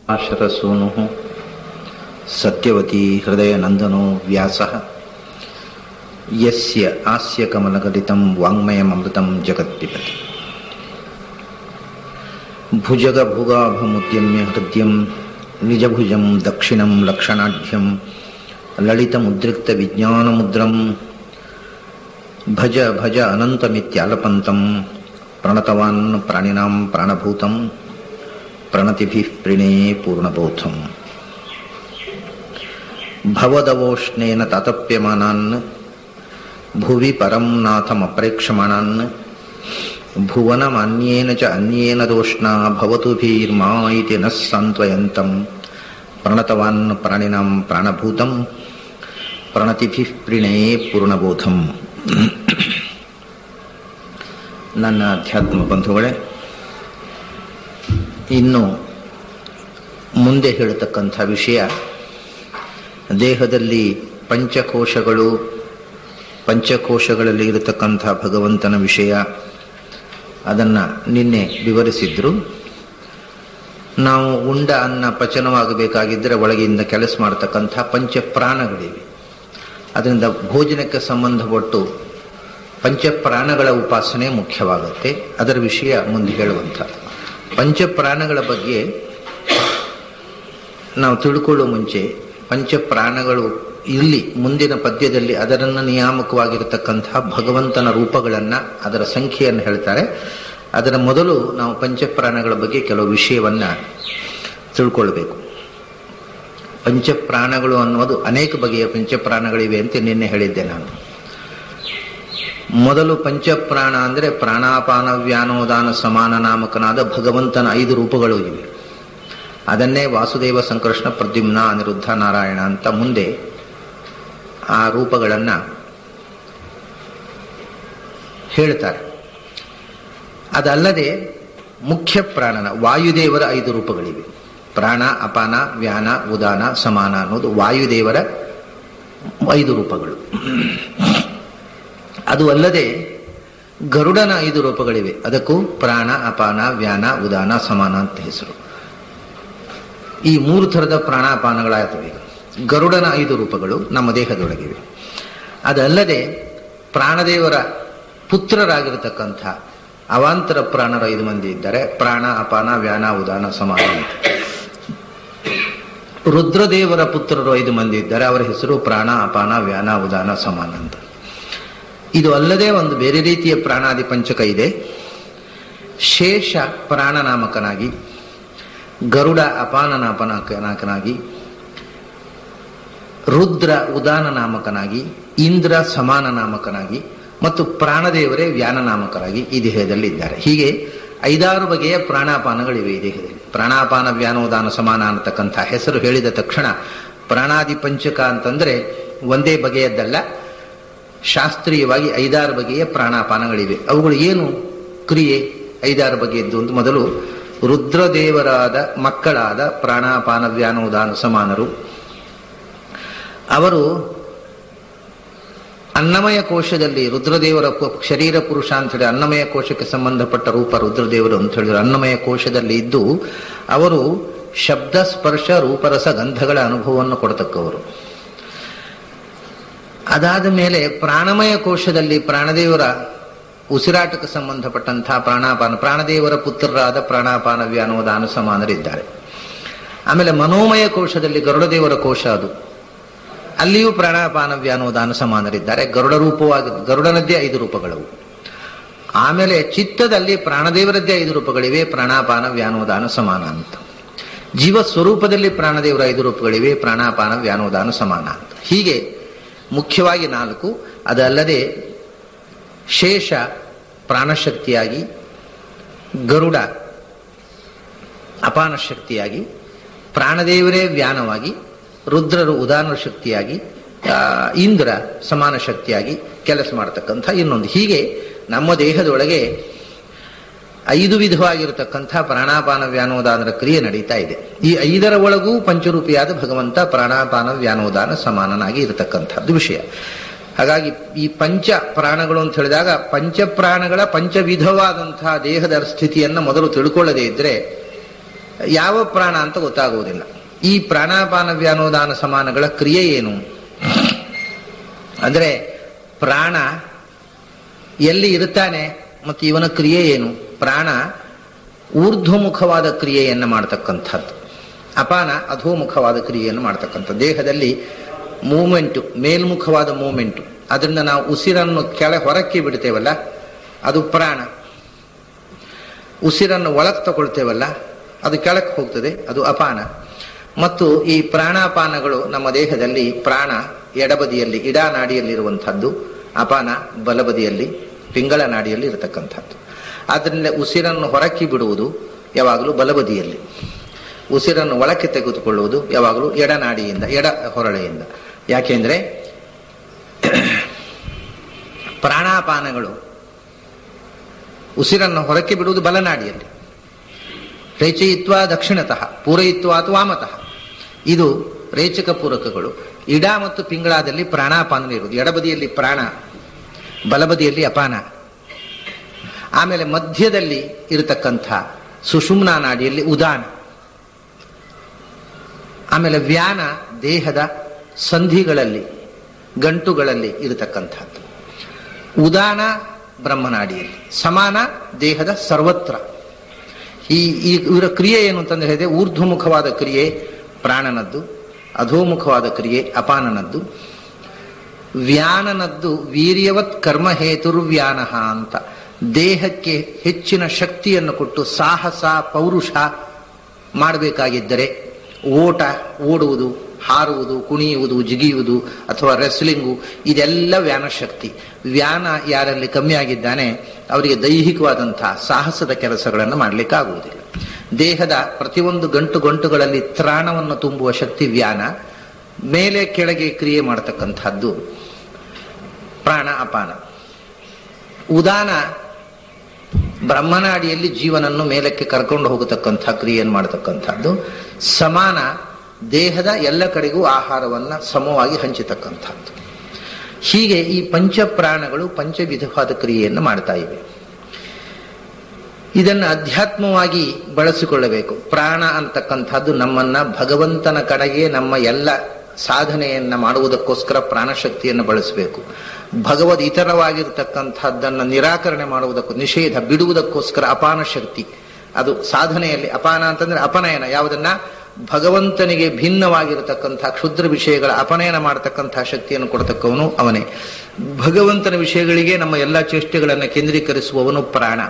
ಆಶರಸೂನು ಸತ್ಯವತಿ ಹೃದಯನಂದನೋ ವ್ಯಾಸ ಯಸ್ಯ ಆಸ್ಯ ಕಮಲಗಲಿತಂ ವಾङ्ಮಯಮೃತಂ ಜಗತ್ಪಿಬತಿ ಭುಜಗಭುಗಾಭಮುದ್ಯಮ್ಯ ಹೃದ್ಯಂ ನಿಜಭುಜಂ ದಕ್ಷಿಣಂ ಲಕ್ಷಣಾಢ್ಯಂ ಲಲಿತಮುದ್ರಿಕ್ತವಿಜ್ಞಾನಮುದ್ರಂ ಭಜ ಭಜ ಅನಂತಮಿತ್ಯಾಲಪಂತಂ ಪ್ರಣತವಾನ್ ಪ್ರಾಣಿನಾಂ ಪ್ರಾಣಭೂತಂ ಪ್ರಣತಿಭಿಃ ಪ್ರಣೇ ಪೂರ್ಣಬೋಧಂ ಭವದವೋಷ್ಣೇನ ತಾತಪ್ಯಮಾನಾನ್ ಭುವಿ ಪರಂ ನಾಥಮಪ್ರೇಕ್ಷಮಾಣಾನ್ ಭುವನಮನ್ಯೇನ ಚ ಅನ್ಯೇನ ದೋಷ್ಣಾ ಭವತು ಭೀರ್ಮಾ ಇತಿ ನಃ ಸಾಂತ್ವಯಂತಂ ಪ್ರಣತವಾನ್ ಪ್ರಾಣಿನಾಂ ಪ್ರಾಣಭೂತಂ ಪ್ರಣತಿಭಿಃ ಪ್ರಣೇ ಪೂರ್ಣಬೋಧಂ ನನ್ನ ಅಧ್ಯಾತ್ಮ ಬಂಧುಗಳೇ ಇನ್ನು ಮುಂದೆ ಹೇಳತಕ್ಕಂಥ ವಿಷಯ ದೇಹದಲ್ಲಿ ಪಂಚಕೋಶಗಳು ಪಂಚಕೋಶಗಳಲ್ಲಿ ಇರತಕ್ಕಂಥ ಭಗವಂತನ ವಿಷಯ ಅದನ್ನು ನಿನ್ನೆ ವಿವರಿಸಿದ್ರು ನಾವು ಉಂಡ ಅನ್ನ ಪಚನವಾಗಬೇಕಾಗಿದ್ದರೆ ಒಳಗಿಂದ ಕೆಲಸ ಮಾಡತಕ್ಕಂಥ ಪಂಚಪ್ರಾಣಗಳಿವೆ ಅದರಿಂದ ಭೋಜನಕ್ಕೆ ಸಂಬಂಧಪಟ್ಟು ಪಂಚಪ್ರಾಣಗಳ ಉಪಾಸನೆ ಮುಖ್ಯವಾಗುತ್ತೆ ಅದರ ವಿಷಯ ಮುಂದೆ ಹೇಳುವಂಥ ಪಂಚಪ್ರಾಣಗಳ ಬಗ್ಗೆ ನಾವು ತಿಳ್ಕೊಳ್ಳೋ ಮುಂಚೆ ಪಂಚಪ್ರಾಣಗಳು ಇಲ್ಲಿ ಮುಂದಿನ ಪದ್ಯದಲ್ಲಿ ಅದರನ್ನು ನಿಯಾಮಕವಾಗಿರತಕ್ಕಂತಹ ಭಗವಂತನ ರೂಪಗಳನ್ನು ಅದರ ಸಂಖ್ಯೆಯನ್ನು ಹೇಳ್ತಾರೆ ಅದರ ಮೊದಲು ನಾವು ಪಂಚಪ್ರಾಣಗಳ ಬಗ್ಗೆ ಕೆಲವು ವಿಷಯವನ್ನ ತಿಳ್ಕೊಳ್ಬೇಕು ಪಂಚಪ್ರಾಣಗಳು ಅನ್ನೋದು ಅನೇಕ ಬಗೆಯ ಪಂಚಪ್ರಾಣಗಳಿವೆ ಅಂತ ನಿನ್ನೆ ಹೇಳಿದ್ದೆ ನಾನು ಮೊದಲು ಪಂಚಪ್ರಾಣ ಅಂದರೆ ಪ್ರಾಣಾಪಾನ ವ್ಯಾನೋದಾನ ಸಮಾನ ನಾಮಕನಾದ ಭಗವಂತನ ಐದು ರೂಪಗಳು ಇವೆ ಅದನ್ನೇ ವಾಸುದೇವ ಸಂಕೃಷ್ಣ ಪ್ರದ್ಯುಮ್ನ ಅನಿರುದ್ಧ ನಾರಾಯಣ ಅಂತ ಮುಂದೆ ಆ ರೂಪಗಳನ್ನು ಹೇಳ್ತಾರೆ ಅದಲ್ಲದೆ ಮುಖ್ಯ ಪ್ರಾಣನ ವಾಯುದೇವರ ಐದು ರೂಪಗಳಿವೆ ಪ್ರಾಣ ಅಪಾನ ವ್ಯಾನ ಉದಾನ ಸಮಾನ ಅನ್ನೋದು ವಾಯುದೇವರ ಐದು ರೂಪಗಳು ಅದು ಅಲ್ಲದೆ ಗರುಡನ ಐದು ರೂಪಗಳಿವೆ ಅದಕ್ಕೂ ಪ್ರಾಣ ಅಪಾನ ವ್ಯಾನ ಉದಾನ ಸಮಾನ ಅಂತ ಹೆಸರು ಈ ಮೂರು ಥರದ ಪ್ರಾಣಾಪಾನಗಳಾಗ್ತವೆ ಗರುಡನ ಐದು ರೂಪಗಳು ನಮ್ಮ ದೇಹದೊಳಗಿವೆ ಅದಲ್ಲದೆ ಪ್ರಾಣದೇವರ ಪುತ್ರರಾಗಿರತಕ್ಕಂಥ ಅವಾಂತರ ಪ್ರಾಣರ ಐದು ಮಂದಿ ಇದ್ದಾರೆ ಪ್ರಾಣ ಅಪಾನ ವ್ಯಾನ ಉದಾನ ಸಮಾನ ಅಂತ ರುದ್ರದೇವರ ಪುತ್ರರು ಐದು ಮಂದಿ ಇದ್ದಾರೆ ಅವರ ಹೆಸರು ಪ್ರಾಣ ಅಪಾನ ವ್ಯಾನ ಉದಾನ ಸಮಾನ ಅಂತ ಇದು ಅಲ್ಲದೆ ಒಂದು ಬೇರೆ ರೀತಿಯ ಪ್ರಾಣಾದಿ ಪಂಚಕ ಇದೆ ಶೇಷ ಪ್ರಾಣನಾಮಕನಾಗಿ ಗರುಡ ಅಪಾನ ನಾಮಕನಾಗಿ ರುದ್ರ ಉದಾನ ನಾಮಕನಾಗಿ ಇಂದ್ರ ಸಮಾನ ನಾಮಕನಾಗಿ ಮತ್ತು ಪ್ರಾಣದೇವರೇ ವ್ಯಾನ ನಾಮಕರಾಗಿ ಈ ದೇಹದಲ್ಲಿ ಇದ್ದಾರೆ ಹೀಗೆ ಐದಾರು ಬಗೆಯ ಪ್ರಾಣಾಪಾನಗಳಿವೆ ಈ ದೇಹದಲ್ಲಿ ಪ್ರಾಣಾಪಾನ ವ್ಯಾನೋದಾನ ಸಮಾನ ಅನ್ನತಕ್ಕಂಥ ಹೆಸರು ಹೇಳಿದ ತಕ್ಷಣ ಪ್ರಾಣಾದಿ ಪಂಚಕ ಅಂತಂದ್ರೆ ಒಂದೇ ಬಗೆಯದ್ದಲ್ಲ ಶಾಸ್ತ್ರೀಯವಾಗಿ ಐದಾರು ಬಗೆಯ ಪ್ರಾಣಾಪಾನಗಳಿವೆ ಅವುಗಳು ಏನು ಕ್ರಿಯೆ ಐದಾರು ಬಗೆಯದ್ದು ಅಂತ ಮೊದಲು ರುದ್ರದೇವರಾದ ಮಕ್ಕಳಾದ ಪ್ರಾಣಾಪಾನ ವ್ಯಾನೋದಾನ ಸಮಾನರು ಅವರು ಅನ್ನಮಯ ಕೋಶದಲ್ಲಿ ರುದ್ರದೇವರ ಶರೀರ ಪುರುಷ ಅಂತ ಹೇಳಿ ಅನ್ನಮಯ ಕೋಶಕ್ಕೆ ಸಂಬಂಧಪಟ್ಟ ರೂಪ ರುದ್ರದೇವರು ಅಂತ ಹೇಳಿದ್ರು ಅನ್ನಮಯ ಕೋಶದಲ್ಲಿ ಇದ್ದು ಅವರು ಶಬ್ದ ಸ್ಪರ್ಶ ರೂಪರಸ ಗಂಧಗಳ ಅನುಭವವನ್ನು ಕೊಡತಕ್ಕವರು ಅದಾದ ಮೇಲೆ ಪ್ರಾಣಮಯ ಕೋಶದಲ್ಲಿ ಪ್ರಾಣದೇವರ ಉಸಿರಾಟಕ್ಕೆ ಸಂಬಂಧಪಟ್ಟಂತಹ ಪ್ರಾಣಾಪಾನ ಪ್ರಾಣದೇವರ ಪುತ್ರರಾದ ಪ್ರಾಣಾಪಾನ ವ್ಯಾನೋದಾನ ಸಮಾನರಿದ್ದಾರೆ ಆಮೇಲೆ ಮನೋಮಯ ಕೋಶದಲ್ಲಿ ಗರುಡದೇವರ ಕೋಶ ಅದು ಅಲ್ಲಿಯೂ ಪ್ರಾಣಾಪಾನ ವ್ಯಾನೋದಾನ ಸಮಾನರಿದ್ದಾರೆ ಗರುಡ ರೂಪವಾಗಿ ಗರುಡನದ್ದೇ ಐದು ರೂಪಗಳವು ಆಮೇಲೆ ಚಿತ್ತದಲ್ಲಿ ಪ್ರಾಣದೇವರದ್ದೇ ಐದು ರೂಪಗಳಿವೆ ಪ್ರಾಣಾಪಾನ ವ್ಯಾನೋದಾನ ಸಮಾನ ಅಂತ ಜೀವ ಸ್ವರೂಪದಲ್ಲಿ ಪ್ರಾಣದೇವರ ಐದು ರೂಪಗಳಿವೆ ಪ್ರಾಣಾಪಾನ ವ್ಯಾನೋದಾನ ಸಮಾನ ಅಂತ ಹೀಗೆ ಮುಖ್ಯವಾಗಿ ನಾಲ್ಕು ಅದಲ್ಲದೆ ಶೇಷ ಪ್ರಾಣಶಕ್ತಿಯಾಗಿ ಗರುಡ ಅಪಾನ ಶಕ್ತಿಯಾಗಿ ಪ್ರಾಣದೇವರೇ ವ್ಯಾನವಾಗಿ ರುದ್ರರು ಉದಾನ ಶಕ್ತಿಯಾಗಿ ಇಂದ್ರ ಸಮಾನ ಶಕ್ತಿಯಾಗಿ ಕೆಲಸ ಮಾಡತಕ್ಕಂಥ ಇನ್ನೊಂದು ಹೀಗೆ ನಮ್ಮ ದೇಹದೊಳಗೆ ಐದು ವಿಧವಾಗಿರತಕ್ಕಂಥ ಪ್ರಾಣಾಪಾನ ವ್ಯಾನೋದಾನದ ಕ್ರಿಯೆ ನಡೀತಾ ಇದೆ ಈ ಐದರ ಒಳಗೂ ಪಂಚರೂಪಿಯಾದ ಭಗವಂತ ಪ್ರಾಣಾಪಾನ ವ್ಯಾನೋದಾನ ಸಮಾನನಾಗಿ ಇರತಕ್ಕಂಥದ್ದು ವಿಷಯ ಹಾಗಾಗಿ ಈ ಪಂಚ ಪ್ರಾಣಗಳು ಅಂತ ಹೇಳಿದಾಗ ಪಂಚ ಪ್ರಾಣಗಳ ಪಂಚವಿಧವಾದಂತಹ ದೇಹದ ಸ್ಥಿತಿಯನ್ನು ಮೊದಲು ತಿಳ್ಕೊಳ್ಳದೇ ಇದ್ರೆ ಯಾವ ಪ್ರಾಣ ಅಂತ ಗೊತ್ತಾಗುವುದಿಲ್ಲ ಈ ಪ್ರಾಣಾಪಾನ ವ್ಯಾನೋದಾನ ಸಮಾನಗಳ ಕ್ರಿಯೆ ಏನು ಅಂದ್ರೆ ಪ್ರಾಣ ಎಲ್ಲಿ ಇರುತ್ತಾನೆ ಮತ್ತು ಇವನ ಕ್ರಿಯೆ ಏನು ಪ್ರಾಣ ಊರ್ಧ್ವಮುಖವಾದ ಕ್ರಿಯೆಯನ್ನು ಮಾಡತಕ್ಕಂಥದ್ದು ಅಪಾನ ಅಧೋಮುಖವಾದ ಕ್ರಿಯೆಯನ್ನು ಮಾಡತಕ್ಕಂಥದ್ದು ದೇಹದಲ್ಲಿ ಮೂಮೆಂಟು ಮೇಲ್ಮುಖವಾದ ಮೂಮೆಂಟು ಅದರಿಂದ ನಾವು ಉಸಿರನ್ನು ಕೆಳ ಹೊರಕ್ಕೆ ಬಿಡ್ತೇವಲ್ಲ ಅದು ಪ್ರಾಣ ಉಸಿರನ್ನು ಒಳಗೆ ತಗೊಳ್ತೇವಲ್ಲ ಅದು ಕೆಳಕ್ಕೆ ಹೋಗ್ತದೆ ಅದು ಅಪಾನ ಮತ್ತು ಈ ಪ್ರಾಣಾಪಾನಗಳು ನಮ್ಮ ದೇಹದಲ್ಲಿ ಪ್ರಾಣ ಎಡಬದಿಯಲ್ಲಿ ಇಡಾ ನಾಡಿಯಲ್ಲಿರುವಂಥದ್ದು ಅಪಾನ ಬಲಬದಿಯಲ್ಲಿ ಪಿಂಗಳ ನಾಡಿಯಲ್ಲಿ ಇರತಕ್ಕಂಥದ್ದು ಆದ್ದರಿಂದ ಉಸಿರನ್ನು ಹೊರಕ್ಕೆ ಬಿಡುವುದು ಯಾವಾಗಲೂ ಬಲಬದಿಯಲ್ಲಿ ಉಸಿರನ್ನು ಒಳಕ್ಕೆ ತೆಗೆದುಕೊಳ್ಳುವುದು ಯಾವಾಗಲೂ ಎಡನಾಡಿಯಿಂದ ಎಡ ಹೊರಳೆಯಿಂದ ಯಾಕೆಂದ್ರೆ ಪ್ರಾಣಾಪಾನಗಳು ಉಸಿರನ್ನು ಹೊರಕ್ಕೆ ಬಿಡುವುದು ಬಲನಾಡಿಯಲ್ಲಿ ರೇಚಯಿತ್ವ ದಕ್ಷಿಣತಃ ಪೂರಯಿತ್ವ ಅಥವಾ ವಾಮತಃ ಇದು ರೇಚಕ ಪೂರಕಗಳು ಇಡ ಮತ್ತು ಪಿಂಗಳಾದಲ್ಲಿ ಪ್ರಾಣಾಪಾನ ಇರುವುದು ಎಡಬದಿಯಲ್ಲಿ ಪ್ರಾಣ ಬಲಬದಿಯಲ್ಲಿ ಅಪಾನ ಆಮೇಲೆ ಮಧ್ಯದಲ್ಲಿ ಇರತಕ್ಕಂಥ ಸುಷುಮ್ನಾ ನಾಡಿಯಲ್ಲಿ ಉದಾನ ಆಮೇಲೆ ವ್ಯಾನ ದೇಹದ ಸಂಧಿಗಳಲ್ಲಿ ಗಂಟುಗಳಲ್ಲಿ ಇರತಕ್ಕಂಥದ್ದು ಉದಾನ ಬ್ರಹ್ಮನಾಡಿಯಲ್ಲಿ ಸಮಾನ ದೇಹದ ಸರ್ವತ್ರ ಈ ಈ ಇವರ ಕ್ರಿಯೆ ಏನು ಅಂತಂದ್ರೆ ಹೇಳಿದೆ ಊರ್ಧ್ವಮುಖವಾದ ಕ್ರಿಯೆ ಪ್ರಾಣನದ್ದು ಅಧೋಮುಖವಾದ ಕ್ರಿಯೆ ಅಪಾನನದ್ದು ವ್ಯಾನನದ್ದು ವೀರ್ಯವತ್ ಕರ್ಮ ಹೇತುರ್ವ್ಯಾನ ಅಂತ ದೇಹಕ್ಕೆ ಹೆಚ್ಚಿನ ಶಕ್ತಿಯನ್ನು ಕೊಟ್ಟು ಸಾಹಸ ಪೌರುಷ ಮಾಡಬೇಕಾಗಿದ್ದರೆ ಓಟ ಓಡುವುದು ಹಾರುವುದು ಕುಣಿಯುವುದು ಜಿಗಿಯುವುದು ಅಥವಾ ರೆಸ್ಲಿಂಗು ಇದೆಲ್ಲ ವ್ಯಾನ ಶಕ್ತಿ ವ್ಯಾನ ಯಾರಲ್ಲಿ ಕಮ್ಮಿ ಆಗಿದ್ದಾನೆ ಅವರಿಗೆ ದೈಹಿಕವಾದಂತಹ ಸಾಹಸದ ಕೆಲಸಗಳನ್ನು ಮಾಡಲಿಕ್ಕಾಗುವುದಿಲ್ಲ ದೇಹದ ಪ್ರತಿಯೊಂದು ಗಂಟು ಗಂಟುಗಳಲ್ಲಿ ತ್ರಾಣವನ್ನು ತುಂಬುವ ಶಕ್ತಿ ವ್ಯಾನ ಮೇಲೆ ಕೆಳಗೆ ಕ್ರಿಯೆ ಮಾಡತಕ್ಕಂಥದ್ದು ಪ್ರಾಣ ಅಪಾನ ಉದಾನ ಬ್ರಹ್ಮನಾಡಿಯಲ್ಲಿ ಜೀವನನ್ನು ಮೇಲಕ್ಕೆ ಕರ್ಕೊಂಡು ಹೋಗತಕ್ಕಂಥ ಕ್ರಿಯೆಯನ್ನು ಮಾಡತಕ್ಕಂಥದ್ದು ಸಮಾನ ದೇಹದ ಎಲ್ಲ ಕಡೆಗೂ ಆಹಾರವನ್ನ ಸಮವಾಗಿ ಹಂಚತಕ್ಕಂಥದ್ದು ಹೀಗೆ ಈ ಪಂಚ ಪ್ರಾಣಗಳು ಪಂಚವಿಧವಾದ ಕ್ರಿಯೆಯನ್ನು ಮಾಡ್ತಾ ಇವೆ ಇದನ್ನು ಅಧ್ಯಾತ್ಮವಾಗಿ ಬಳಸಿಕೊಳ್ಳಬೇಕು ಪ್ರಾಣ ಅಂತಕ್ಕಂಥದ್ದು ನಮ್ಮನ್ನ ಭಗವಂತನ ಕಡೆಗೆ ನಮ್ಮ ಎಲ್ಲ ಸಾಧನೆಯನ್ನ ಮಾಡುವುದಕ್ಕೋಸ್ಕರ ಪ್ರಾಣಶಕ್ತಿಯನ್ನು ಬಳಸಬೇಕು ಭಗವದ್ ಇತರವಾಗಿರ್ತಕ್ಕಂಥದ್ದನ್ನು ನಿರಾಕರಣೆ ಮಾಡುವುದಕ್ಕೂ ನಿಷೇಧ ಬಿಡುವುದಕ್ಕೋಸ್ಕರ ಅಪಾನ ಶಕ್ತಿ ಅದು ಸಾಧನೆಯಲ್ಲಿ ಅಪಾನ ಅಂತಂದ್ರೆ ಅಪನಯನ ಯಾವುದನ್ನ ಭಗವಂತನಿಗೆ ಭಿನ್ನವಾಗಿರತಕ್ಕಂಥ ಕ್ಷುದ್ರ ವಿಷಯಗಳ ಅಪನಯನ ಮಾಡತಕ್ಕಂಥ ಶಕ್ತಿಯನ್ನು ಕೊಡತಕ್ಕವನು ಅವನೇ ಭಗವಂತನ ವಿಷಯಗಳಿಗೆ ನಮ್ಮ ಎಲ್ಲ ಚೇಷ್ಟೆಗಳನ್ನು ಕೇಂದ್ರೀಕರಿಸುವವನು ಪ್ರಾಣ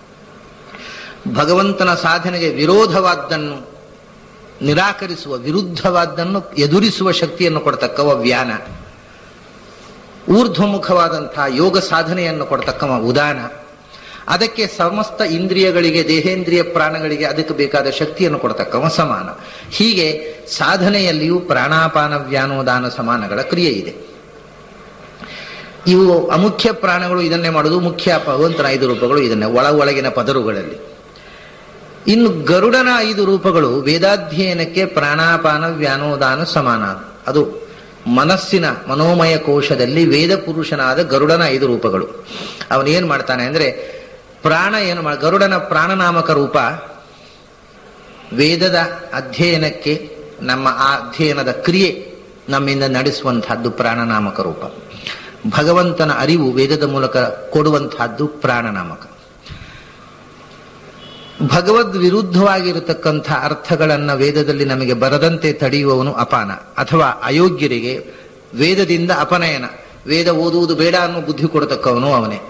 ಭಗವಂತನ ಸಾಧನೆಗೆ ವಿರೋಧವಾದ್ದನ್ನು ನಿರಾಕರಿಸುವ ವಿರುದ್ಧವಾದ್ದನ್ನು ಎದುರಿಸುವ ಶಕ್ತಿಯನ್ನು ಕೊಡತಕ್ಕವ ವ್ಯಾನ ಊರ್ಧ್ವಮುಖವಾದಂತಹ ಯೋಗ ಸಾಧನೆಯನ್ನು ಕೊಡತಕ್ಕವ ಉದಾನ ಅದಕ್ಕೆ ಸಮಸ್ತ ಇಂದ್ರಿಯಗಳಿಗೆ ದೇಹೇಂದ್ರಿಯ ಪ್ರಾಣಗಳಿಗೆ ಅದಕ್ಕೆ ಬೇಕಾದ ಶಕ್ತಿಯನ್ನು ಕೊಡತಕ್ಕವ ಸಮಾನ ಹೀಗೆ ಸಾಧನೆಯಲ್ಲಿಯೂ ಪ್ರಾಣಾಪಾನ ವ್ಯಾನೋದಾನ ಸಮಾನಗಳ ಕ್ರಿಯೆ ಇದೆ ಇವು ಅಮುಖ್ಯ ಪ್ರಾಣಗಳು ಇದನ್ನೇ ಮಾಡುವುದು ಮುಖ್ಯ ಭಗವಂತನ ಐದು ರೂಪಗಳು ಇದನ್ನೇ ಒಳ ಒಳಗಿನ ಪದರುಗಳಲ್ಲಿ ಇನ್ನು ಗರುಡನ ಐದು ರೂಪಗಳು ವೇದಾಧ್ಯಯನಕ್ಕೆ ಪ್ರಾಣಾಪಾನ ವ್ಯಾನೋದಾನ ಸಮಾನ ಅದು ಮನಸ್ಸಿನ ಮನೋಮಯ ಕೋಶದಲ್ಲಿ ವೇದ ಪುರುಷನಾದ ಗರುಡನ ಐದು ರೂಪಗಳು ಅವನೇನ್ ಮಾಡ್ತಾನೆ ಅಂದ್ರೆ ಪ್ರಾಣ ಏನು ಮಾಡ ಗರುಡನ ಪ್ರಾಣನಾಮಕ ರೂಪ ವೇದದ ಅಧ್ಯಯನಕ್ಕೆ ನಮ್ಮ ಆ ಅಧ್ಯಯನದ ಕ್ರಿಯೆ ನಮ್ಮಿಂದ ನಡೆಸುವಂತಹದ್ದು ಪ್ರಾಣನಾಮಕ ರೂಪ ಭಗವಂತನ ಅರಿವು ವೇದದ ಮೂಲಕ ಕೊಡುವಂತಹದ್ದು ಪ್ರಾಣನಾಮಕ ಭಗವದ್ ವಿರುದ್ಧವಾಗಿರತಕ್ಕಂಥ ಅರ್ಥಗಳನ್ನ ವೇದದಲ್ಲಿ ನಮಗೆ ಬರದಂತೆ ತಡೆಯುವವನು ಅಪಾನ ಅಥವಾ ಅಯೋಗ್ಯರಿಗೆ ವೇದದಿಂದ ಅಪನಯನ ವೇದ ಓದುವುದು ಬೇಡ ಅನ್ನೋ ಬುದ್ಧಿ ಕೊಡತಕ್ಕವನು ಅವನೇ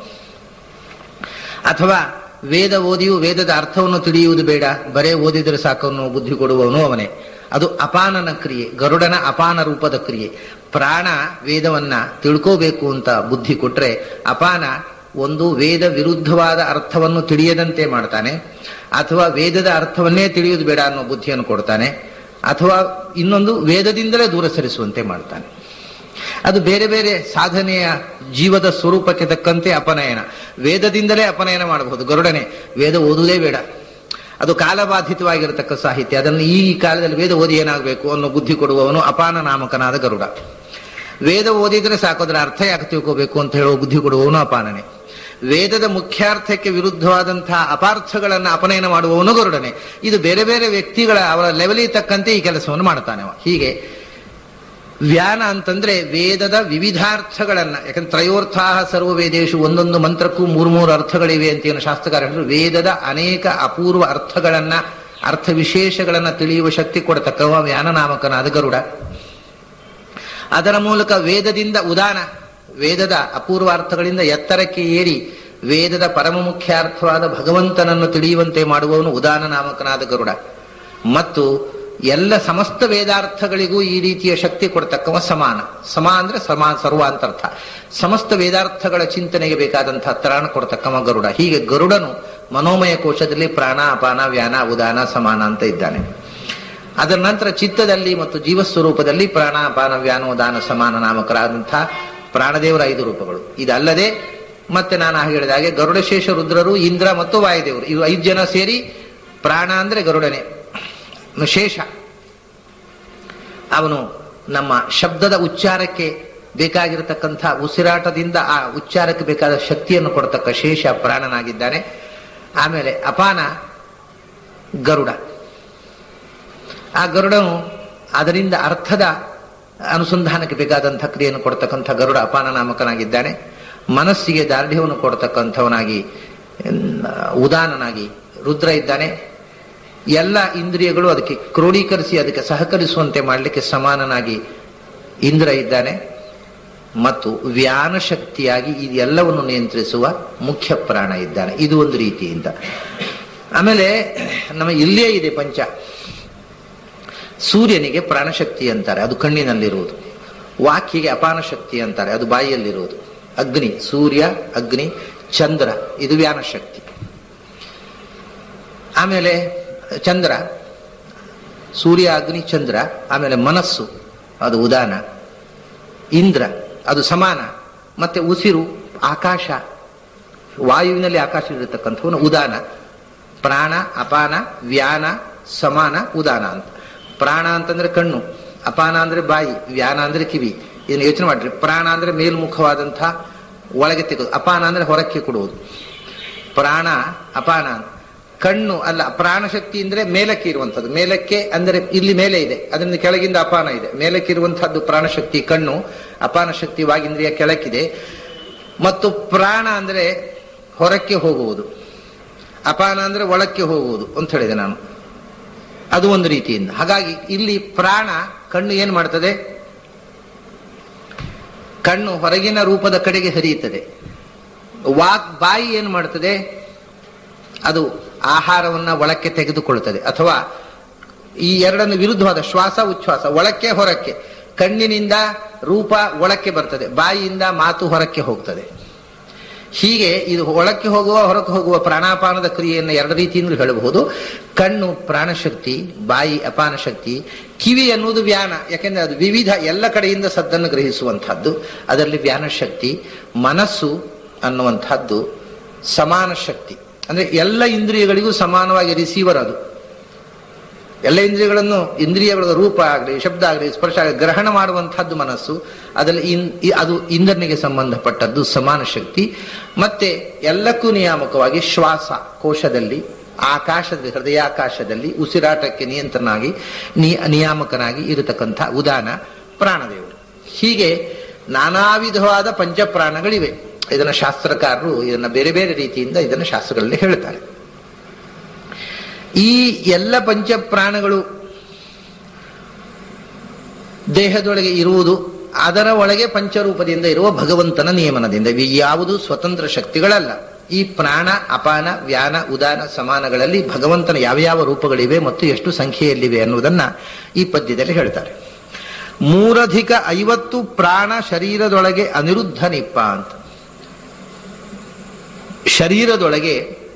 ಅಥವಾ ವೇದ ಓದಿಯು ವೇದದ ಅರ್ಥವನ್ನು ತಿಳಿಯುವುದು ಬೇಡ ಬರೇ ಓದಿದರೆ ಸಾಕು ಅನ್ನೋ ಬುದ್ಧಿ ಕೊಡುವವನು ಅವನೇ ಅದು ಅಪಾನನ ಕ್ರಿಯೆ ಗರುಡನ ಅಪಾನ ರೂಪದ ಕ್ರಿಯೆ ಪ್ರಾಣ ವೇದವನ್ನ ತಿಳ್ಕೋಬೇಕು ಅಂತ ಬುದ್ಧಿ ಕೊಟ್ರೆ ಅಪಾನ ಒಂದು ವೇದ ವಿರುದ್ಧವಾದ ಅರ್ಥವನ್ನು ತಿಳಿಯದಂತೆ ಮಾಡ್ತಾನೆ ಅಥವಾ ವೇದದ ಅರ್ಥವನ್ನೇ ತಿಳಿಯುವುದು ಬೇಡ ಅನ್ನೋ ಬುದ್ಧಿಯನ್ನು ಕೊಡ್ತಾನೆ ಅಥವಾ ಇನ್ನೊಂದು ವೇದದಿಂದಲೇ ದೂರ ಸರಿಸುವಂತೆ ಮಾಡ್ತಾನೆ ಅದು ಬೇರೆ ಬೇರೆ ಸಾಧನೆಯ ಜೀವದ ಸ್ವರೂಪಕ್ಕೆ ತಕ್ಕಂತೆ ಅಪನಯನ ವೇದದಿಂದಲೇ ಅಪನಯನ ಮಾಡಬಹುದು ಗರುಡನೆ ವೇದ ಓದುವುದೇ ಬೇಡ ಅದು ಕಾಲಬಾಧಿತವಾಗಿರತಕ್ಕ ಸಾಹಿತ್ಯ ಅದನ್ನು ಈ ಕಾಲದಲ್ಲಿ ವೇದ ಓದಿ ಏನಾಗಬೇಕು ಅನ್ನೋ ಬುದ್ಧಿ ಕೊಡುವವನು ಅಪಾನ ನಾಮಕನಾದ ಗರುಡ ವೇದ ಓದಿದ್ರೆ ಸಾಕು ಅದರ ಅರ್ಥ ಯಾಕೆ ತಿಳ್ಕೋಬೇಕು ಅಂತ ಹೇಳುವ ಬುದ್ಧಿ ಕೊಡುವವನು ಅಪಾನನೆ ವೇದದ ಮುಖ್ಯಾರ್ಥಕ್ಕೆ ವಿರುದ್ಧವಾದಂತಹ ಅಪಾರ್ಥಗಳನ್ನು ಅಪನಯನ ಮಾಡುವವನು ಗರುಡನೆ ಇದು ಬೇರೆ ಬೇರೆ ವ್ಯಕ್ತಿಗಳ ಅವರ ಲೆವೆಲಿಗೆ ತಕ್ಕಂತೆ ಈ ಕೆಲಸವನ್ನು ಮಾಡ್ತಾನೆ ಅವ ಹೀಗೆ ವ್ಯಾನ ಅಂತಂದ್ರೆ ವೇದದ ವಿವಿಧಾರ್ಥಗಳನ್ನ ಯಾಕಂದ್ರೆ ತ್ರಯೋರ್ಥಾಹ ಸರ್ವ ವೇದೇಶು ಒಂದೊಂದು ಮಂತ್ರಕ್ಕೂ ಮೂರು ಮೂರು ಅರ್ಥಗಳಿವೆ ಅಂತ ಏನು ಶಾಸ್ತ್ರಕಾರ ಹೇಳಿದ್ರು ವೇದದ ಅನೇಕ ಅಪೂರ್ವ ಅರ್ಥಗಳನ್ನ ಅರ್ಥ ವಿಶೇಷಗಳನ್ನ ತಿಳಿಯುವ ಶಕ್ತಿ ಕೊಡತಕ್ಕವ ವ್ಯಾನ ನಾಮಕನಾದ ಗರುಡ ಅದರ ಮೂಲಕ ವೇದದಿಂದ ಉದಾನ ವೇದದ ಅಪೂರ್ವ ಅರ್ಥಗಳಿಂದ ಎತ್ತರಕ್ಕೆ ಏರಿ ವೇದದ ಪರಮ ಮುಖ್ಯಾರ್ಥವಾದ ಭಗವಂತನನ್ನು ತಿಳಿಯುವಂತೆ ಮಾಡುವವನು ಉದಾನ ನಾಮಕನಾದ ಗರುಡ ಮತ್ತು ಎಲ್ಲ ಸಮಸ್ತ ವೇದಾರ್ಥಗಳಿಗೂ ಈ ರೀತಿಯ ಶಕ್ತಿ ಕೊಡ್ತಕ್ಕವ ಸಮಾನ ಸಮ ಅಂದ್ರೆ ಸಮಾ ಸರ್ವ ಅಂತರ್ಥ ಸಮಸ್ತ ವೇದಾರ್ಥಗಳ ಚಿಂತನೆಗೆ ಬೇಕಾದಂತಹ ತ್ರಾಣ ಕೊಡ್ತಕ್ಕವ ಗರುಡ ಹೀಗೆ ಗರುಡನು ಮನೋಮಯ ಕೋಶದಲ್ಲಿ ಪ್ರಾಣ ಅಪಾನ ವ್ಯಾನ ಉದಾನ ಸಮಾನ ಅಂತ ಇದ್ದಾನೆ ಅದರ ನಂತರ ಚಿತ್ತದಲ್ಲಿ ಮತ್ತು ಜೀವಸ್ವರೂಪದಲ್ಲಿ ಪ್ರಾಣ ಅಪಾನ ವ್ಯಾನ ಉದಾನ ಸಮಾನ ನಾಮಕರಾದಂತಹ ಪ್ರಾಣದೇವರ ಐದು ರೂಪಗಳು ಇದಲ್ಲದೆ ಮತ್ತೆ ನಾನು ಹೇಳಿದ ಹಾಗೆ ಗರುಡಶೇಷ ರುದ್ರರು ಇಂದ್ರ ಮತ್ತು ವಾಯುದೇವರು ಇವು ಐದು ಜನ ಸೇರಿ ಪ್ರಾಣ ಅಂದ್ರೆ ಗರುಡನೆ ಶೇಷ ಅವನು ನಮ್ಮ ಶಬ್ದದ ಉಚ್ಚಾರಕ್ಕೆ ಬೇಕಾಗಿರತಕ್ಕಂಥ ಉಸಿರಾಟದಿಂದ ಆ ಉಚ್ಚಾರಕ್ಕೆ ಬೇಕಾದ ಶಕ್ತಿಯನ್ನು ಕೊಡತಕ್ಕ ಶೇಷ ಪ್ರಾಣನಾಗಿದ್ದಾನೆ ಆಮೇಲೆ ಅಪಾನ ಗರುಡ ಆ ಗರುಡನು ಅದರಿಂದ ಅರ್ಥದ ಅನುಸಂಧಾನಕ್ಕೆ ಬೇಕಾದಂಥ ಕ್ರಿಯೆಯನ್ನು ಕೊಡ್ತಕ್ಕಂಥ ಗರುಡ ಅಪಾನ ನಾಮಕನಾಗಿದ್ದಾನೆ ಮನಸ್ಸಿಗೆ ದಾರ್ಢ್ಯವನ್ನು ಕೊಡ್ತಕ್ಕಂಥವನಾಗಿ ಉದಾನನಾಗಿ ರುದ್ರ ಇದ್ದಾನೆ ಎಲ್ಲ ಇಂದ್ರಿಯಗಳು ಅದಕ್ಕೆ ಕ್ರೋಢೀಕರಿಸಿ ಅದಕ್ಕೆ ಸಹಕರಿಸುವಂತೆ ಮಾಡಲಿಕ್ಕೆ ಸಮಾನನಾಗಿ ಇಂದ್ರ ಇದ್ದಾನೆ ಮತ್ತು ವ್ಯಾನ ಶಕ್ತಿಯಾಗಿ ಇದೆಲ್ಲವನ್ನು ನಿಯಂತ್ರಿಸುವ ಮುಖ್ಯ ಪ್ರಾಣ ಇದ್ದಾನೆ ಇದು ಒಂದು ರೀತಿಯಿಂದ ಆಮೇಲೆ ನಮ್ಮ ಇಲ್ಲಿಯೇ ಇದೆ ಪಂಚ ಸೂರ್ಯನಿಗೆ ಪ್ರಾಣಶಕ್ತಿ ಅಂತಾರೆ ಅದು ಕಣ್ಣಿನಲ್ಲಿರುವುದು ವಾಕ್ಯಿಗೆ ಅಪಾನ ಶಕ್ತಿ ಅಂತಾರೆ ಅದು ಬಾಯಿಯಲ್ಲಿರುವುದು ಅಗ್ನಿ ಸೂರ್ಯ ಅಗ್ನಿ ಚಂದ್ರ ಇದು ವ್ಯಾನ ಶಕ್ತಿ ಆಮೇಲೆ ಚಂದ್ರ ಸೂರ್ಯ ಅಗ್ನಿ ಚಂದ್ರ ಆಮೇಲೆ ಮನಸ್ಸು ಅದು ಉದಾನ ಇಂದ್ರ ಅದು ಸಮಾನ ಮತ್ತೆ ಉಸಿರು ಆಕಾಶ ವಾಯುವಿನಲ್ಲಿ ಆಕಾಶ ಇರತಕ್ಕಂಥವನು ಉದಾನ ಪ್ರಾಣ ಅಪಾನ ವ್ಯಾನ ಸಮಾನ ಉದಾನ ಅಂತ ಪ್ರಾಣ ಅಂತಂದ್ರೆ ಕಣ್ಣು ಅಪಾನ ಅಂದ್ರೆ ಬಾಯಿ ವ್ಯಾನ ಅಂದ್ರೆ ಕಿವಿ ಇದನ್ನು ಯೋಚನೆ ಮಾಡ್ರಿ ಪ್ರಾಣ ಅಂದ್ರೆ ಮೇಲ್ಮುಖವಾದಂಥ ಒಳಗೆ ತೆಗೆದು ಅಪಾನ ಅಂದ್ರೆ ಹೊರಕ್ಕೆ ಕೊಡುವುದು ಪ್ರಾಣ ಅಪಾನ ಕಣ್ಣು ಅಲ್ಲ ಪ್ರಾಣಶಕ್ತಿ ಅಂದ್ರೆ ಮೇಲಕ್ಕೆ ಇರುವಂಥದ್ದು ಮೇಲಕ್ಕೆ ಅಂದರೆ ಇಲ್ಲಿ ಮೇಲೆ ಇದೆ ಅದರಿಂದ ಕೆಳಗಿಂದ ಅಪಾನ ಇದೆ ಮೇಲಕ್ಕೆ ಇರುವಂತಹದ್ದು ಪ್ರಾಣಶಕ್ತಿ ಕಣ್ಣು ಅಪಾನ ಶಕ್ತಿ ವಾಗಿಂದ್ರಿಯ ಕೆಳಕ್ಕಿದೆ ಮತ್ತು ಪ್ರಾಣ ಅಂದ್ರೆ ಹೊರಕ್ಕೆ ಹೋಗುವುದು ಅಪಾನ ಅಂದ್ರೆ ಒಳಕ್ಕೆ ಹೋಗುವುದು ಅಂತ ಹೇಳಿದೆ ನಾನು ಅದು ಒಂದು ರೀತಿಯಿಂದ ಹಾಗಾಗಿ ಇಲ್ಲಿ ಪ್ರಾಣ ಕಣ್ಣು ಏನ್ ಮಾಡ್ತದೆ ಕಣ್ಣು ಹೊರಗಿನ ರೂಪದ ಕಡೆಗೆ ಹರಿಯುತ್ತದೆ ವಾಕ್ ಬಾಯಿ ಏನ್ ಮಾಡ್ತದೆ ಅದು ಆಹಾರವನ್ನ ಒಳಕ್ಕೆ ತೆಗೆದುಕೊಳ್ಳುತ್ತದೆ ಅಥವಾ ಈ ಎರಡನ್ನು ವಿರುದ್ಧವಾದ ಶ್ವಾಸ ಉಚ್ಛ್ವಾಸ ಒಳಕ್ಕೆ ಹೊರಕ್ಕೆ ಕಣ್ಣಿನಿಂದ ರೂಪ ಒಳಕ್ಕೆ ಬರ್ತದೆ ಬಾಯಿಯಿಂದ ಮಾತು ಹೊರಕ್ಕೆ ಹೋಗ್ತದೆ ಹೀಗೆ ಇದು ಒಳಕ್ಕೆ ಹೋಗುವ ಹೊರಕ್ಕೆ ಹೋಗುವ ಪ್ರಾಣಾಪಾನದ ಕ್ರಿಯೆಯನ್ನು ಎರಡು ರೀತಿಯಿಂದ ಹೇಳಬಹುದು ಕಣ್ಣು ಪ್ರಾಣಶಕ್ತಿ ಬಾಯಿ ಅಪಾನ ಶಕ್ತಿ ಕಿವಿ ಅನ್ನುವುದು ವ್ಯಾನ ಯಾಕೆಂದ್ರೆ ಅದು ವಿವಿಧ ಎಲ್ಲ ಕಡೆಯಿಂದ ಸದ್ದನ್ನು ಗ್ರಹಿಸುವಂತಹದ್ದು ಅದರಲ್ಲಿ ವ್ಯಾನ ಶಕ್ತಿ ಮನಸ್ಸು ಅನ್ನುವಂಥದ್ದು ಸಮಾನ ಶಕ್ತಿ ಅಂದ್ರೆ ಎಲ್ಲ ಇಂದ್ರಿಯಗಳಿಗೂ ಸಮಾನವಾಗಿ ರಿಸೀವರ್ ಅದು ಎಲ್ಲ ಇಂದ್ರಿಯಗಳನ್ನು ಇಂದ್ರಿಯಗಳ ರೂಪ ಆಗಲಿ ಶಬ್ದ ಆಗಲಿ ಸ್ಪರ್ಶ ಆಗಲಿ ಗ್ರಹಣ ಮಾಡುವಂತಹದ್ದು ಮನಸ್ಸು ಅದರಲ್ಲಿ ಅದು ಇಂದ್ರನಿಗೆ ಸಂಬಂಧಪಟ್ಟದ್ದು ಸಮಾನ ಶಕ್ತಿ ಮತ್ತೆ ಎಲ್ಲಕ್ಕೂ ನಿಯಾಮಕವಾಗಿ ಶ್ವಾಸ ಕೋಶದಲ್ಲಿ ಆಕಾಶದ ಹೃದಯಾಕಾಶದಲ್ಲಿ ಉಸಿರಾಟಕ್ಕೆ ನಿಯಂತ್ರನಾಗಿ ನಿಯಾಮಕನಾಗಿ ಇರತಕ್ಕಂಥ ಉದಾನ ಪ್ರಾಣದೇವರು ಹೀಗೆ ನಾನಾ ವಿಧವಾದ ಪಂಚಪ್ರಾಣಗಳಿವೆ ಇದನ್ನ ಶಾಸ್ತ್ರಕಾರರು ಇದನ್ನ ಬೇರೆ ಬೇರೆ ರೀತಿಯಿಂದ ಇದನ್ನು ಶಾಸ್ತ್ರಗಳಲ್ಲಿ ಹೇಳ್ತಾರೆ ಈ ಎಲ್ಲ ಪಂಚಪ್ರಾಣಗಳು ದೇಹದೊಳಗೆ ಇರುವುದು ಅದರ ಒಳಗೆ ಪಂಚರೂಪದಿಂದ ಇರುವ ಭಗವಂತನ ನಿಯಮನದಿಂದ ಇವು ಯಾವುದು ಸ್ವತಂತ್ರ ಶಕ್ತಿಗಳಲ್ಲ ಈ ಪ್ರಾಣ ಅಪಾನ ವ್ಯಾನ ಉದಾನ ಸಮಾನಗಳಲ್ಲಿ ಭಗವಂತನ ಯಾವ ಯಾವ ರೂಪಗಳಿವೆ ಮತ್ತು ಎಷ್ಟು ಸಂಖ್ಯೆಯಲ್ಲಿವೆ ಅನ್ನುವುದನ್ನ ಈ ಪದ್ಯದಲ್ಲಿ ಹೇಳ್ತಾರೆ ಮೂರಧಿಕ ಐವತ್ತು ಪ್ರಾಣ ಶರೀರದೊಳಗೆ ಅನಿರುದ್ಧ ನಿಪ್ಪ ಅಂತ ಶರೀರದೊಳಗೆ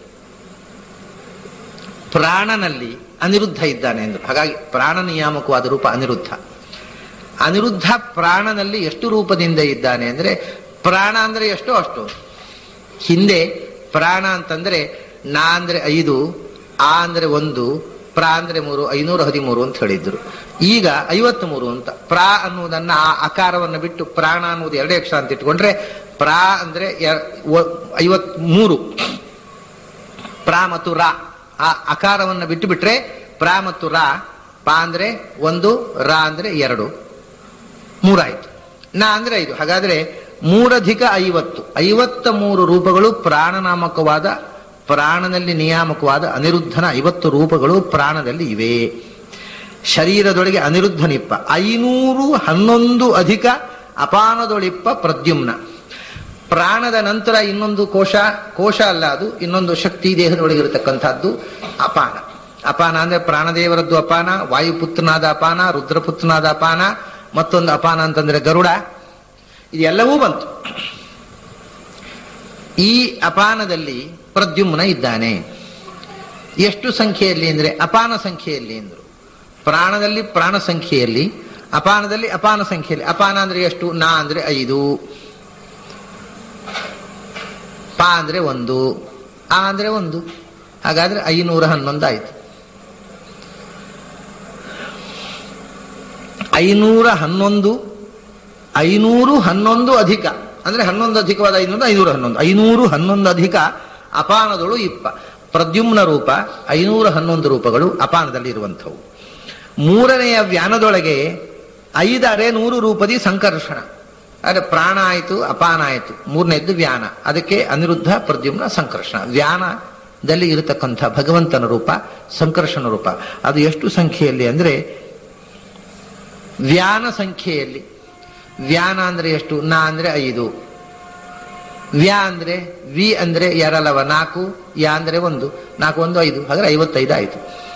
ಪ್ರಾಣನಲ್ಲಿ ಅನಿರುದ್ಧ ಇದ್ದಾನೆ ಎಂದರು ಹಾಗಾಗಿ ಪ್ರಾಣ ನಿಯಾಮಕವಾದ ರೂಪ ಅನಿರುದ್ಧ ಅನಿರುದ್ಧ ಪ್ರಾಣನಲ್ಲಿ ಎಷ್ಟು ರೂಪದಿಂದ ಇದ್ದಾನೆ ಅಂದ್ರೆ ಪ್ರಾಣ ಅಂದ್ರೆ ಎಷ್ಟೋ ಅಷ್ಟು ಹಿಂದೆ ಪ್ರಾಣ ಅಂತಂದ್ರೆ ನಾ ಅಂದ್ರೆ ಐದು ಆ ಅಂದ್ರೆ ಒಂದು ಪ್ರಾ ಅಂದ್ರೆ ಮೂರು ಐನೂರ ಹದಿಮೂರು ಅಂತ ಹೇಳಿದ್ರು ಈಗ ಐವತ್ಮೂರು ಅಂತ ಪ್ರಾ ಅನ್ನುವುದನ್ನ ಆ ಅಕಾರವನ್ನು ಬಿಟ್ಟು ಪ್ರಾಣ ಅನ್ನುವುದು ಎರಡೇ ಅಕ್ಷರ ಅಂತ ಇಟ್ಕೊಂಡ್ರೆ ಪ್ರಾ ಅಂದ್ರೆ ಐವತ್ ಮೂರು ಪ್ರಾ ಮತ್ತು ರಾ ಆ ಅಕಾರವನ್ನು ಬಿಟ್ಟು ಬಿಟ್ರೆ ಪ್ರಾ ಮತ್ತು ರಾ ಪಾ ಅಂದ್ರೆ ಒಂದು ರಾ ಅಂದ್ರೆ ಎರಡು ಮೂರಾಯ್ತು ನಾ ಅಂದ್ರೆ ಐದು ಹಾಗಾದ್ರೆ ಮೂರಧಿಕ ಐವತ್ತು ಐವತ್ತ ಮೂರು ರೂಪಗಳು ಪ್ರಾಣನಾಮಕವಾದ ಪ್ರಾಣನಲ್ಲಿ ನಿಯಾಮಕವಾದ ಅನಿರುದ್ಧನ ಐವತ್ತು ರೂಪಗಳು ಪ್ರಾಣದಲ್ಲಿ ಇವೆ ಶರೀರದೊಳಗೆ ಅನಿರುದ್ಧನಿಪ್ಪ ಐನೂರು ಹನ್ನೊಂದು ಅಧಿಕ ಅಪಾನದೊಳಿಪ್ಪ ಪ್ರದ್ಯುಮ್ನ ಪ್ರಾಣದ ನಂತರ ಇನ್ನೊಂದು ಕೋಶ ಕೋಶ ಅಲ್ಲ ಅದು ಇನ್ನೊಂದು ಶಕ್ತಿ ದೇಹದೊಳಗಿರತಕ್ಕಂಥದ್ದು ಅಪಾನ ಅಪಾನ ಅಂದ್ರೆ ಪ್ರಾಣದೇವರದ್ದು ಅಪಾನ ವಾಯುಪುತ್ರನಾದ ಅಪಾನ ರುದ್ರಪುತ್ರನಾದ ಅಪಾನ ಮತ್ತೊಂದು ಅಪಾನ ಅಂತಂದ್ರೆ ಗರುಡ ಇದೆಲ್ಲವೂ ಬಂತು ಈ ಅಪಾನದಲ್ಲಿ ಪ್ರದ್ಯುಮ್ನ ಇದ್ದಾನೆ ಎಷ್ಟು ಸಂಖ್ಯೆಯಲ್ಲಿ ಅಂದ್ರೆ ಅಪಾನ ಸಂಖ್ಯೆಯಲ್ಲಿ ಅಂದ್ರು ಪ್ರಾಣದಲ್ಲಿ ಪ್ರಾಣ ಸಂಖ್ಯೆಯಲ್ಲಿ ಅಪಾನದಲ್ಲಿ ಅಪಾನ ಸಂಖ್ಯೆಯಲ್ಲಿ ಅಪಾನ ಅಂದ್ರೆ ಎಷ್ಟು ನಾ ಅಂದ್ರೆ ಐದು ಪಾ ಅಂದ್ರೆ ಒಂದು ಆ ಅಂದ್ರೆ ಒಂದು ಹಾಗಾದ್ರೆ ಐನೂರ ಹನ್ನೊಂದು ಆಯ್ತು ಐನೂರ ಹನ್ನೊಂದು ಐನೂರು ಹನ್ನೊಂದು ಅಧಿಕ ಅಂದ್ರೆ ಹನ್ನೊಂದು ಅಧಿಕವಾದ ಐನೂರು ಐನೂರ ಹನ್ನೊಂದು ಐನೂರು ಹನ್ನೊಂದು ಅಧಿಕ ಅಪಾನದಳು ಇಪ್ಪ ಪ್ರದ್ಯುಮ್ನ ರೂಪ ಐನೂರ ಹನ್ನೊಂದು ರೂಪಗಳು ಅಪಾನದಲ್ಲಿ ಇರುವಂಥವು ಮೂರನೆಯ ವ್ಯಾನದೊಳಗೆ ಐದರೆ ನೂರು ರೂಪದಿ ಸಂಕರ್ಷಣ ಆದರೆ ಪ್ರಾಣ ಆಯಿತು ಅಪಾನ ಆಯಿತು ಮೂರನೇದ್ದು ವ್ಯಾನ ಅದಕ್ಕೆ ಅನಿರುದ್ಧ ಪ್ರದ್ಯುಮ್ನ ಸಂಕರ್ಷಣ ವ್ಯಾನದಲ್ಲಿ ಇರತಕ್ಕಂಥ ಭಗವಂತನ ರೂಪ ಸಂಕರ್ಷಣ ರೂಪ ಅದು ಎಷ್ಟು ಸಂಖ್ಯೆಯಲ್ಲಿ ಅಂದ್ರೆ ವ್ಯಾನ ಸಂಖ್ಯೆಯಲ್ಲಿ ವ್ಯಾನ ಅಂದ್ರೆ ಎಷ್ಟು ನಾ ಅಂದ್ರೆ ಐದು ವ್ಯಾ ಅಂದ್ರೆ ವಿ ಅಂದ್ರೆ ಎರಲವ ನಾಲ್ಕು ಯಾ ಅಂದ್ರೆ ಒಂದು ನಾಲ್ಕು ಒಂದು ಐದು ಹಾಗಾದ್ರೆ ಐವತ್ತೈದು ಆಯಿತು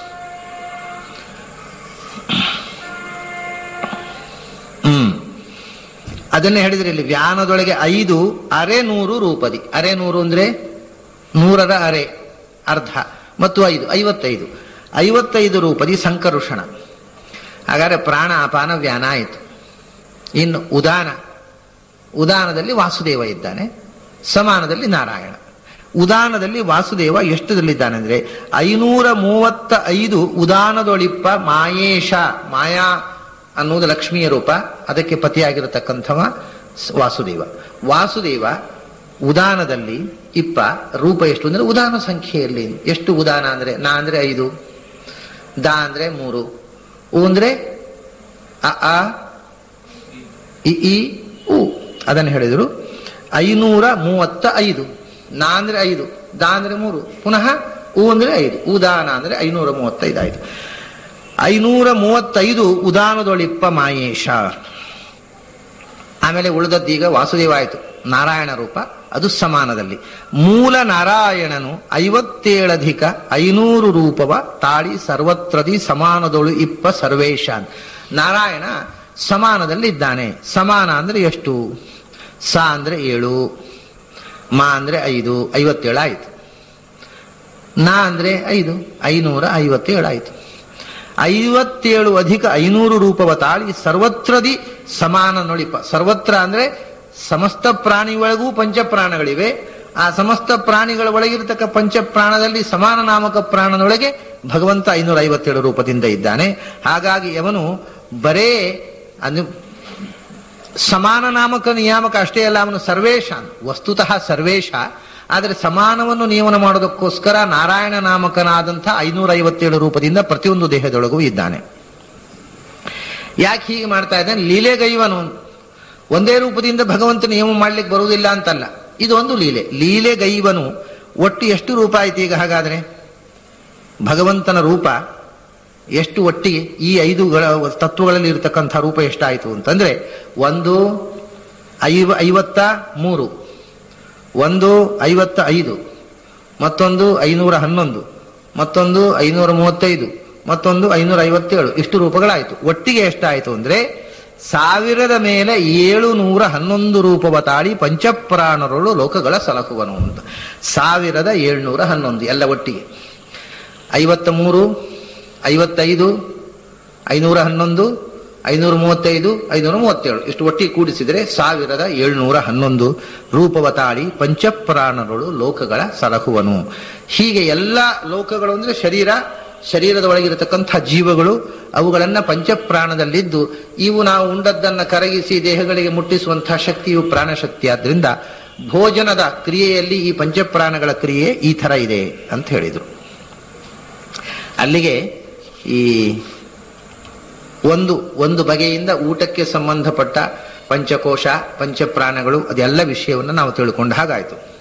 ಹ್ಮ್ ಅದನ್ನೇ ಹೇಳಿದ್ರೆ ಇಲ್ಲಿ ವ್ಯಾನದೊಳಗೆ ಐದು ಅರೆ ನೂರು ರೂಪದಿ ಅರೆ ನೂರು ಅಂದ್ರೆ ನೂರರ ಅರೆ ಅರ್ಧ ಮತ್ತು ಐದು ಐವತ್ತೈದು ಐವತ್ತೈದು ರೂಪದಿ ಸಂಕರುಷಣ ಹಾಗಾದ್ರೆ ಪ್ರಾಣ ಅಪಾನ ವ್ಯಾನ ಆಯಿತು ಇನ್ನು ಉದಾನ ಉದಾನದಲ್ಲಿ ವಾಸುದೇವ ಇದ್ದಾನೆ ಸಮಾನದಲ್ಲಿ ನಾರಾಯಣ ಉದಾನದಲ್ಲಿ ವಾಸುದೇವ ಎಷ್ಟದಲ್ಲಿದ್ದಾನೆ ಅಂದ್ರೆ ಐನೂರ ಮೂವತ್ತ ಐದು ಉದಾನದೊಳಿಪ್ಪ ಮಾಯೇಶ ಮಾಯಾ ಅನ್ನುವುದು ಲಕ್ಷ್ಮಿಯ ರೂಪ ಅದಕ್ಕೆ ಪತಿಯಾಗಿರತಕ್ಕಂಥವ ವಾಸುದೇವ ವಾಸುದೇವ ಉದಾನದಲ್ಲಿ ಇಪ್ಪ ರೂಪ ಎಷ್ಟು ಅಂದ್ರೆ ಉದಾನ ಸಂಖ್ಯೆಯಲ್ಲಿ ಎಷ್ಟು ಉದಾನ ಅಂದ್ರೆ ನಾ ಅಂದ್ರೆ ಐದು ದಾ ಅಂದ್ರೆ ಮೂರು ಉ ಅಂದ್ರೆ ಅ ಆ ಇ ಈ ಉ ಅದನ್ನು ಹೇಳಿದರು ಐನೂರ ಮೂವತ್ತ ಐದು ನಾ ಅಂದ್ರೆ ಐದು ದಾ ಅಂದ್ರೆ ಮೂರು ಪುನಃ ಉ ಅಂದ್ರೆ ಐದು ಉದಾನ ಅಂದ್ರೆ ಐನೂರ ಮೂವತ್ತೈದು ಆಯ್ತು ಐನೂರ ಮೂವತ್ತೈದು ಉದಾನದೊಳಿಪ್ಪ ಮಾಯೇಶ ಆಮೇಲೆ ಉಳಿದದ್ದೀಗ ವಾಸುದೇವ ಆಯಿತು ನಾರಾಯಣ ರೂಪ ಅದು ಸಮಾನದಲ್ಲಿ ಮೂಲ ನಾರಾಯಣನು ಐವತ್ತೇಳಧಿಕ ಐನೂರು ರೂಪವ ತಾಳಿ ಸರ್ವತ್ರದಿ ಸಮಾನದೊಳು ಇಪ್ಪ ಸರ್ವೇಶಾನ್ ನಾರಾಯಣ ಸಮಾನದಲ್ಲಿ ಇದ್ದಾನೆ ಸಮಾನ ಅಂದ್ರೆ ಎಷ್ಟು ಸ ಅಂದ್ರೆ ಏಳು ಮಾ ಅಂದ್ರೆ ಐದು ಐವತ್ತೇಳು ಆಯಿತು ನಾ ಅಂದ್ರೆ ಐದು ಐನೂರ ಐವತ್ತೇಳು ಆಯಿತು ಐವತ್ತೇಳು ಅಧಿಕ ಐನೂರು ರೂಪವ ತಾಳಿ ಸರ್ವತ್ರದಿ ಸಮಾನ ನೊಳಿಪ ಸರ್ವತ್ರ ಅಂದ್ರೆ ಸಮಸ್ತ ಪ್ರಾಣಿ ಒಳಗೂ ಪಂಚಪ್ರಾಣಗಳಿವೆ ಆ ಸಮಸ್ತ ಪ್ರಾಣಿಗಳ ಒಳಗಿರತಕ್ಕ ಪಂಚಪ್ರಾಣದಲ್ಲಿ ಸಮಾನ ನಾಮಕ ಪ್ರಾಣನೊಳಗೆ ಭಗವಂತ ಐನೂರ ಐವತ್ತೇಳು ರೂಪದಿಂದ ಇದ್ದಾನೆ ಹಾಗಾಗಿ ಅವನು ಬರೇ ಅನು ಸಮಾನ ನಾಮಕ ನಿಯಾಮಕ ಅಷ್ಟೇ ಅಲ್ಲ ಅವನು ಸರ್ವೇಶ ವಸ್ತುತಃ ಸರ್ವೇಶ ಆದರೆ ಸಮಾನವನ್ನು ನಿಯಮನ ಮಾಡೋದಕ್ಕೋಸ್ಕರ ನಾರಾಯಣ ನಾಮಕನಾದಂಥ ಐನೂರ ಐವತ್ತೇಳು ರೂಪದಿಂದ ಪ್ರತಿಯೊಂದು ದೇಹದೊಳಗೂ ಇದ್ದಾನೆ ಯಾಕೆ ಹೀಗೆ ಮಾಡ್ತಾ ಇದ್ದಾನೆ ಲೀಲೆಗೈವನು ಒಂದೇ ರೂಪದಿಂದ ಭಗವಂತ ನಿಯಮ ಮಾಡ್ಲಿಕ್ಕೆ ಬರುವುದಿಲ್ಲ ಅಂತಲ್ಲ ಇದು ಒಂದು ಲೀಲೆ ಲೀಲೆಗೈವನು ಒಟ್ಟು ಎಷ್ಟು ರೂಪ ಆಯ್ತು ಈಗ ಹಾಗಾದ್ರೆ ಭಗವಂತನ ರೂಪ ಎಷ್ಟು ಒಟ್ಟಿಗೆ ಈ ಐದುಗಳ ತತ್ವಗಳಲ್ಲಿ ಇರತಕ್ಕಂಥ ರೂಪ ಎಷ್ಟಾಯಿತು ಅಂತಂದ್ರೆ ಒಂದು ಐವ ಐವತ್ತ ಮೂರು ಒಂದು ಐವತ್ತ ಐದು ಮತ್ತೊಂದು ಐನೂರ ಹನ್ನೊಂದು ಮತ್ತೊಂದು ಐನೂರ ಮೂವತ್ತೈದು ಮತ್ತೊಂದು ಐನೂರ ಐವತ್ತೇಳು ಇಷ್ಟು ರೂಪಗಳಾಯಿತು ಒಟ್ಟಿಗೆ ಎಷ್ಟಾಯಿತು ಅಂದ್ರೆ ಸಾವಿರದ ಮೇಲೆ ಏಳು ನೂರ ಹನ್ನೊಂದು ರೂಪವ ತಾಳಿ ಪಂಚಪ್ರಾಣರುಳು ಲೋಕಗಳ ಸಲಹುವನು ಅಂತ ಸಾವಿರದ ಏಳ್ನೂರ ಹನ್ನೊಂದು ಎಲ್ಲ ಒಟ್ಟಿಗೆ ಐವತ್ತ ಮೂರು ಐವತ್ತೈದು ಐನೂರ ಹನ್ನೊಂದು ಐನೂರ ಮೂವತ್ತೈದು ಐನೂರ ಮೂವತ್ತೇಳು ಇಷ್ಟು ಒಟ್ಟಿಗೆ ಕೂಡಿಸಿದರೆ ಸಾವಿರದ ಏಳ್ನೂರ ಹನ್ನೊಂದು ರೂಪವ ತಾಳಿ ಪಂಚಪ್ರಾಣಗಳು ಲೋಕಗಳ ಸಲಹುವನು ಹೀಗೆ ಎಲ್ಲ ಲೋಕಗಳು ಅಂದ್ರೆ ಶರೀರ ಶರೀರದ ಒಳಗಿರತಕ್ಕಂಥ ಜೀವಗಳು ಅವುಗಳನ್ನ ಪಂಚಪ್ರಾಣದಲ್ಲಿದ್ದು ಇವು ನಾವು ಉಂಡದ್ದನ್ನ ಕರಗಿಸಿ ದೇಹಗಳಿಗೆ ಮುಟ್ಟಿಸುವಂತಹ ಶಕ್ತಿಯು ಪ್ರಾಣಶಕ್ತಿ ಆದ್ರಿಂದ ಭೋಜನದ ಕ್ರಿಯೆಯಲ್ಲಿ ಈ ಪಂಚಪ್ರಾಣಗಳ ಕ್ರಿಯೆ ಈ ತರ ಇದೆ ಅಂತ ಹೇಳಿದರು ಅಲ್ಲಿಗೆ ಈ ಒಂದು ಒಂದು ಬಗೆಯಿಂದ ಊಟಕ್ಕೆ ಸಂಬಂಧಪಟ್ಟ ಪಂಚಕೋಶ ಪಂಚಪ್ರಾಣಗಳು ಅದೆಲ್ಲ ವಿಷಯವನ್ನು ನಾವು ತಿಳ್ಕೊಂಡ ಹಾಗಾಯಿತು